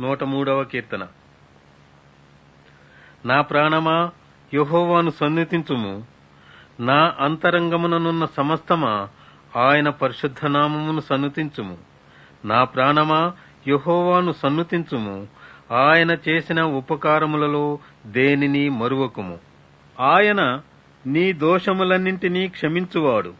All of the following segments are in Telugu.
నూట మూడవ కీర్తన నా ప్రాణమా యహోవాను సన్నిధించుము నా అంతరంగముననున్న సమస్తమా ఆయన పరిశుద్ధ నామమును సన్నుతించుము నా ప్రాణమా యహోవాను సన్నుతించుము ఆయన చేసిన ఉపకారములలో దేనిని మరువకుము ఆయన నీ దోషములన్నింటినీ క్షమించువాడు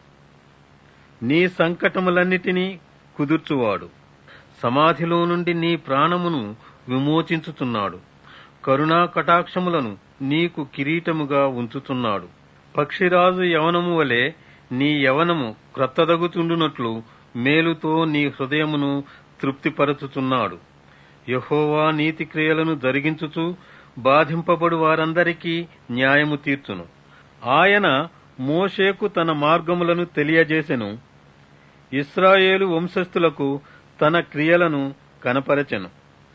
నీ సంకటములన్నిటినీ కుదుర్చువాడు సమాధిలో నుండి నీ ప్రాణమును విమోచించుతున్నాడు కరుణా కటాక్షములను నీకు కిరీటముగా ఉంచుతున్నాడు పక్షిరాజు యవనము వలె నీ యవనము క్రొత్తదగుచుండునట్లు మేలుతో నీ హృదయమును తృప్తిపరచుచున్నాడు యహోవా నీతి క్రియలను జరిగించుచు బాధింపబడు వారందరికీ న్యాయము తీర్చును ఆయన మోషేకు తన మార్గములను తెలియజేసెను ఇస్రాయేలు వంశస్థులకు తన క్రియలను కనపరచెను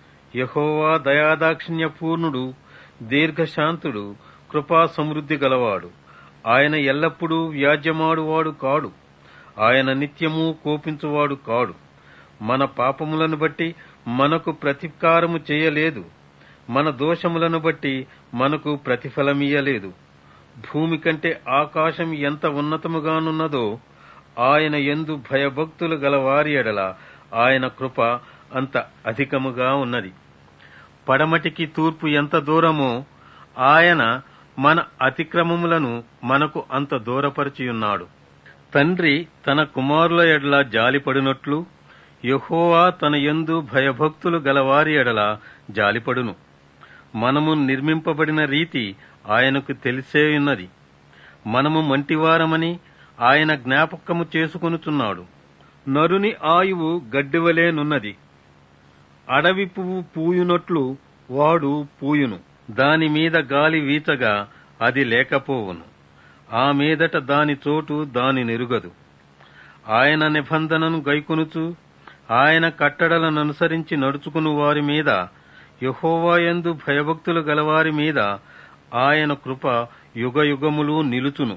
యహోవా దయాదాక్షిణ్య పూర్ణుడు దీర్ఘశాంతుడు కృపా సమృద్ధి గలవాడు ఆయన ఎల్లప్పుడూ వ్యాజ్యమాడువాడు కాడు ఆయన నిత్యము కోపించువాడు కాడు మన పాపములను బట్టి మనకు ప్రతికారము చేయలేదు మన దోషములను బట్టి మనకు ప్రతిఫలమియ్యలేదు భూమి కంటే ఆకాశం ఎంత ఉన్నతముగానున్నదో ఆయన ఎందు భయభక్తులు గలవారి ఎడల ఆయన కృప అంత అధికముగా ఉన్నది పడమటికి తూర్పు ఎంత దూరమో ఆయన మన అతిక్రమములను మనకు అంత దూరపరిచియున్నాడు తండ్రి తన కుమారుల ఎడల జాలిపడినట్లు యహోవా తన యందు భయభక్తులు గలవారి ఎడల జాలిపడును మనము నిర్మింపబడిన రీతి ఆయనకు తెలిసే ఉన్నది మనము మంటివారమని ఆయన జ్ఞాపకము చేసుకొనుచున్నాడు నరుని ఆయువు గడ్డివలేనున్నది అడవి పువ్వు పూయునట్లు వాడు పూయును దాని మీద గాలి వీచగా అది లేకపోవును ఆ మీదట దాని చోటు దాని నెరుగదు ఆయన నిబంధనను గైకొనుచు ఆయన కట్టడలను అనుసరించి నడుచుకుని వారి మీద యహోవాయందు భయభక్తులు గలవారి మీద ఆయన కృప యుగయుగములు నిలుచును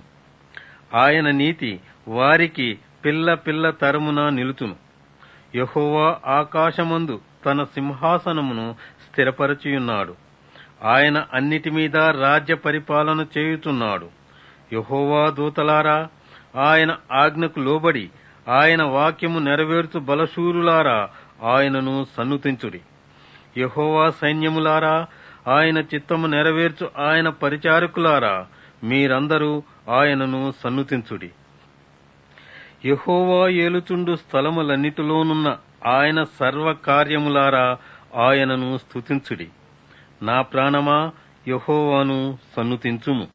ఆయన నీతి వారికి పిల్ల పిల్ల తరమున నిలుచును యహోవా ఆకాశమందు తన సింహాసనమును స్థిరపరచియున్నాడు ఆయన అన్నిటి మీద రాజ్య పరిపాలన చేయుచున్నాడు యహోవా దూతలారా ఆయన ఆజ్ఞకు లోబడి ఆయన వాక్యము నెరవేర్చు బలశూరులారా ఆయనను సన్నుతించుడి యహోవా సైన్యములారా ఆయన చిత్తము నెరవేర్చు ఆయన పరిచారకులారా మీరందరూ ఆయనను సన్నుతించుడి యహోవా ఏలుచుండు స్థలములన్నిటిలోనున్న ఆయన సర్వ కార్యములారా ఆయనను స్తుతించుడి నా ప్రాణమా యహోవాను సన్నుతించుము